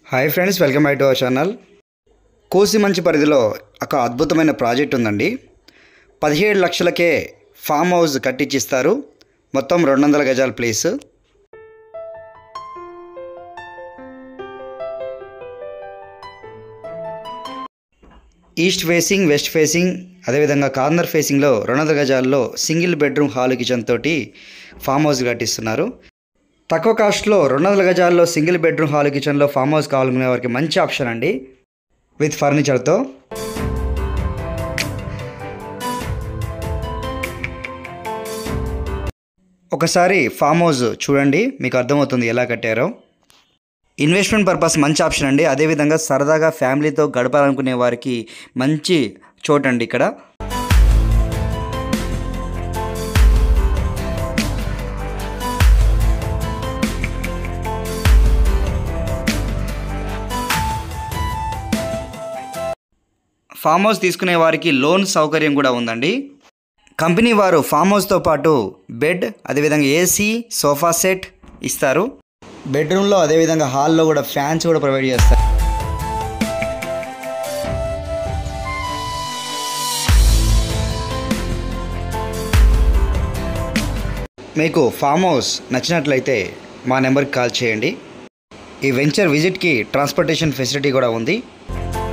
hi friends welcome back to our channel కోసిమంచి పరిధిలో ఒక అద్భుతమైన ప్రాజెక్ట్ ఉందండి పదిహేడు లక్షలకే ఫామ్ హౌస్ కట్టించిస్తారు మొత్తం రెండు వందల గజాల place east facing west facing అదేవిధంగా కార్నర్ ఫేసింగ్లో రెండు వందల గజాల్లో సింగిల్ బెడ్రూమ్ హాల్ కిచెన్ తోటి ఫామ్ హౌస్ కట్టిస్తున్నారు తక్కువ కాస్ట్లో రెండు వందల గజాల్లో సింగిల్ బెడ్రూమ్ హాల్ కిచెన్లో ఫామ్ హౌస్ కావాలనుకునే వారికి మంచి ఆప్షన్ అండి విత్ ఫర్నిచర్తో ఒకసారి ఫామ్ హౌస్ చూడండి మీకు అర్థమవుతుంది ఎలా కట్టారో ఇన్వెస్ట్మెంట్ పర్పస్ మంచి ఆప్షన్ అండి అదేవిధంగా సరదాగా ఫ్యామిలీతో గడపాలనుకునే వారికి మంచి చోటండి ఇక్కడ ఫామ్ హౌస్ తీసుకునే వారికి లోన్ సౌకర్యం కూడా ఉందండి కంపెనీ వారు ఫామ్ హౌస్తో పాటు బెడ్ అదేవిధంగా ఏసీ సోఫా సెట్ ఇస్తారు బెడ్రూమ్లో అదేవిధంగా హాల్లో కూడా ఫ్యాన్స్ కూడా ప్రొవైడ్ చేస్తారు మీకు ఫామ్ హౌస్ నచ్చినట్లయితే మా నెంబర్కి కాల్ చేయండి ఈ వెంచర్ విజిట్కి ట్రాన్స్పోర్టేషన్ ఫెసిలిటీ కూడా ఉంది